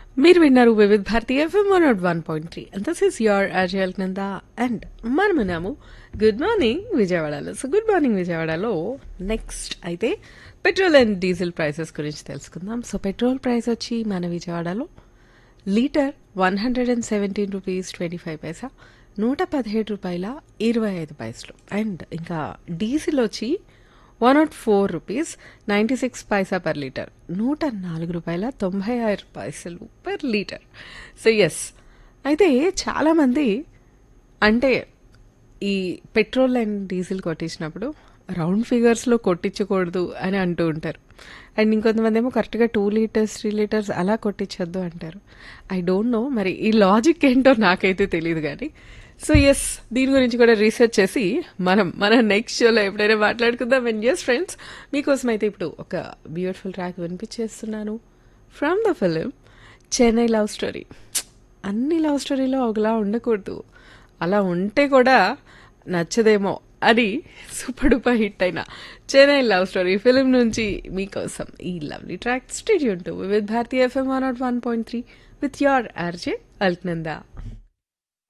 మీరు విన్నారు Vividh Bharati FM one naught one point three and this is your అజయల్ నంద అండ్ మనమున్నాము గుడ్ మార్నింగ్ విజయవాడలో సో గుడ్ మార్నింగ్ విజయవాడలో నెక్స్ట్ అయితే పెట్రోల్ అండ్ డీజిల్ ప్రైసెస్ గురించి తెలుసుకుందాం సో పెట్రోల్ ప్రైస్ వచ్చి మన విజయవాడలో litre one hundred and seventeen rupees twenty five paisa నూట పదిహేడు రూపాయల ఇరవై ఐదు పైసలు అండ్ ఇంకా డీజిల్ వచ్చి one naught four rupees ninety six paisa per litre నూట నాలుగు రూపాయల తొంభై ఆరు పైసలు పర్ లీటర్ సో ఎస్ అయితే చాలామంది అంటే ఈ పెట్రోల్ అండ్ డీజిల్ కొట్టించినప్పుడు రౌండ్ ఫిగర్స్లో కొట్టించకూడదు అని అంటూ ఉంటారు అండ్ ఇంకొంతమంది ఏమో కరెక్ట్గా టూ లీటర్స్ త్రీ లీటర్స్ అలా కొట్టించొద్దు అంటారు ఐ డోంట్ నో మరి ఈ లాజిక్ ఏంటో నాకైతే తెలియదు కానీ సో ఎస్ దీని గురించి కూడా రీసెర్చ్ చేసి మనం మన నెక్స్ట్ షోలో ఎప్పుడైనా మాట్లాడుకుందాం అండ్ ఎస్ ఫ్రెండ్స్ మీకోసం అయితే ఇప్పుడు ఒక బ్యూటిఫుల్ ట్రాక్ వినిపించేస్తున్నాను from the film Chennai love story అన్ని లవ్ స్టోరీలో ఒకలా ఉండకూడదు అలా ఉంటే కూడా నచ్చదేమో అది సూపర్ డూపర్ హిట్ అయిన చెన్నై లవ్ స్టోరీ ఫిలిం నుంచి మీకోసం ఈ lovely track stay tuned to with Bharatiya FM one naught one point three with your RJ Alaknanda